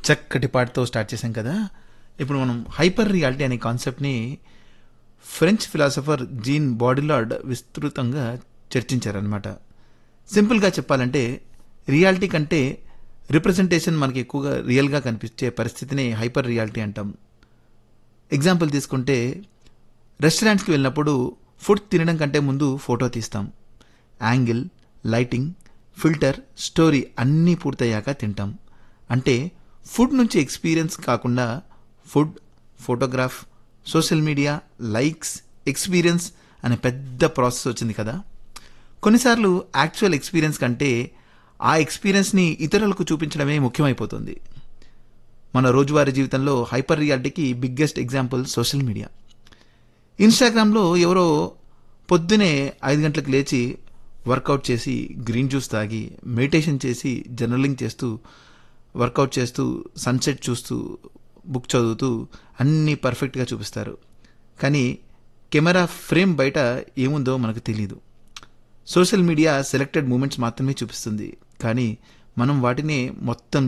చక్కటి పాటతో స్టార్ట్ చేశాం కదా ఇప్పుడు మనం హైపర్ రియాలిటీ అనే కాన్సెప్ట్ని ఫ్రెంచ్ ఫిలాసఫర్ జీన్ బాడిలార్డ్ విస్తృతంగా చర్చించారనమాట సింపుల్గా చెప్పాలంటే రియాలిటీ కంటే రిప్రజెంటేషన్ మనకి ఎక్కువగా రియల్గా కనిపించే పరిస్థితిని హైపర్ రియాలిటీ అంటాం ఎగ్జాంపుల్ తీసుకుంటే రెస్టారెంట్స్కి వెళ్ళినప్పుడు ఫుడ్ తినడం కంటే ముందు ఫోటో తీస్తాం యాంగిల్ లైటింగ్ ఫిల్టర్ స్టోరీ అన్నీ పూర్తయ్యాక తింటాం అంటే ఫుడ్ నుంచి ఎక్స్పీరియన్స్ కాకుండా food photograph social media likes experience అనే పెద్ద ప్రాసెస్ వచ్చింది కదా కొన్నిసార్లు యాక్చువల్ ఎక్స్పీరియన్స్ కంటే ఆ ఎక్స్పీరియన్స్ని ఇతరులకు చూపించడమే ముఖ్యమైపోతుంది మన రోజువారీ జీవితంలో హైపర్ రియాలిటీకి బిగ్గెస్ట్ ఎగ్జాంపుల్ సోషల్ మీడియా ఇన్స్టాగ్రామ్లో ఎవరో పొద్దునే ఐదు గంటలకు లేచి వర్కౌట్ చేసి గ్రీన్ జ్యూస్ తాగి మెడిటేషన్ చేసి జర్నలింగ్ చేస్తూ వర్కౌట్ చేస్తూ సన్సెట్ చూస్తూ బుక్ చదువుతూ అన్నీ పర్ఫెక్ట్గా చూపిస్తారు కానీ కెమెరా ఫ్రేమ్ బయట ఏముందో మనకు తెలియదు సోషల్ మీడియా సెలెక్టెడ్ మూమెంట్స్ మాత్రమే చూపిస్తుంది కానీ మనం వాటిని మొత్తం